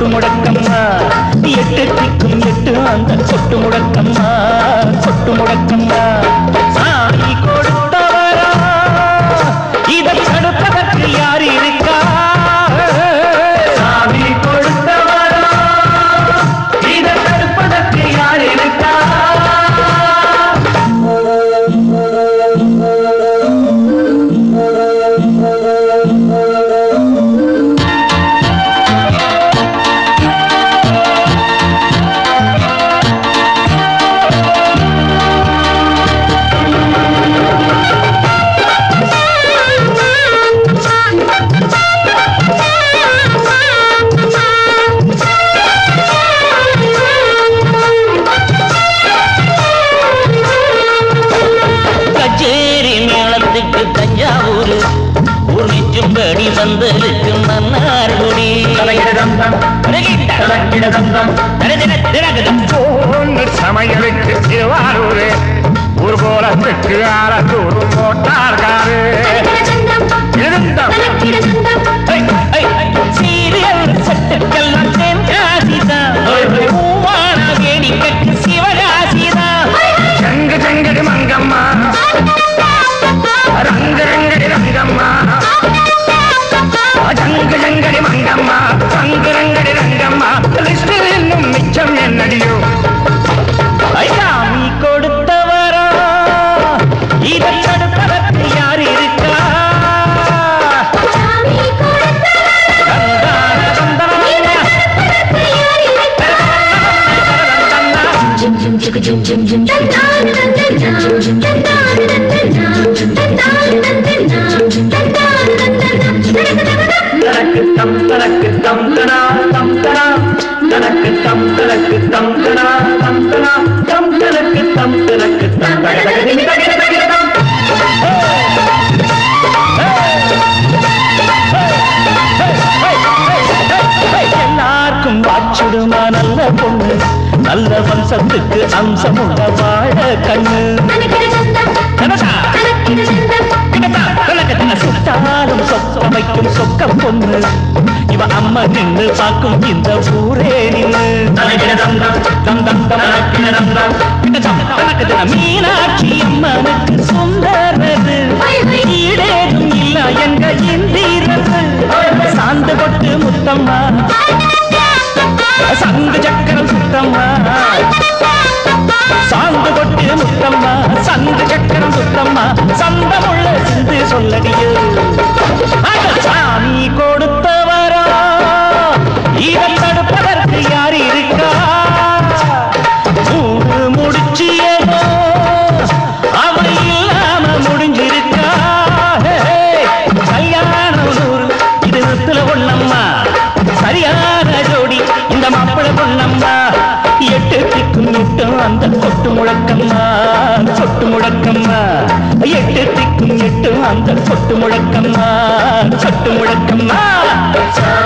கொட்டு முடக்கம்மா எட்டு திக்கும் எட்டு அந்த கொட்டு முடக்கம்மா கொட்டு முடக்கம்மா சாமி கொடுத்தவரா இதை தடுப்பதற்கு யார் இருக்கா சாமி கொடுத்தவரா இதை தடுப்பதற்கு யார் இருக்கா கச்சேரி மேளத்துக்கு தஞ்சாவூர் ஊர் நிச்சும்படி வந்தலுக்கு மன்னார்குடி பொண்ணு சமையலுக்கு திருவாரூர் ஊர்கோலத்துக்கு ஆலத்தூர் மோட்டார்காரு இருந்தம் சீரியல் சட்டுக்கெல்லாம் தென்காசிதான் பூவான வேடிக்கைக்கு சிவகாசிதான் செங்கு செங்கடி மங்கம்மா ரங்க ரங்கடி ரங்கம்மா ஜங்கு ஜங்கடி மங்கம்மா ரங்கு ரங்கடி ரங்கம்மா லிஸ்டில் இன்னும் மிச்சம் என்னடியோ ஐயாமி கொடுத்தவரா இதை தடுப்பதற்கு யார் இருக்கா தந்தான தந்தான தனக்கு தம் தனக்கு தம் தனா தம் தனா தனக்கு தம் தனக்கு தம் தனா தம் தனா தம் தனக்கு தம் தனக்கு தம் தக தக திமி தக தக தம் எல்லாருக்கும் வாச்சிடுமா நல்ல பொண்ணு நல்ல வம்சத்துக்கு அம்சமுள்ள வாழ கண்ணு கனடா சுட்டாலும் சொக்க வைக்கும் சொக்க பொண்ணு இவ அம்மா நின்று பார்க்கும் இந்த ஊரே நின்று தம் தம் தம் தனக்கு தின மீனாட்சி அம்மனுக்கு சுந்தரது ஈடேதும் இல்ல எங்க இந்திரது சாந்து கொட்டு முத்தம்மா சங்கு சக்கரம் சுத்தம்மா சாந்து கொட்டு முத்தம்மா சங்கு சக்கரம் சுத்தம்மா சந்தமுள்ள சிந்து சொல்லடியோ அட சாமி கொடுத்தவரா இதை தடுப்பதற்கு யார் இருக்கா மூணு முடிச்சியதோ அவ இல்லாம முடிஞ்சிருக்கா ஹே, ஹே. கல்யாணம் நூறு இது நிறுத்துல பொண்ணம்மா சரியான ஜோடி இந்த மாப்பிள பொண்ணம்மா எட்டு திக்கும் எட்டும் அந்த கொட்டு முழக்கம்மா கொட்டு முழக்கம்மா எட்டு திக்கும் எட்டும் அந்த கொட்டு முழக்கம்மா கொட்டு முழக்கம்மா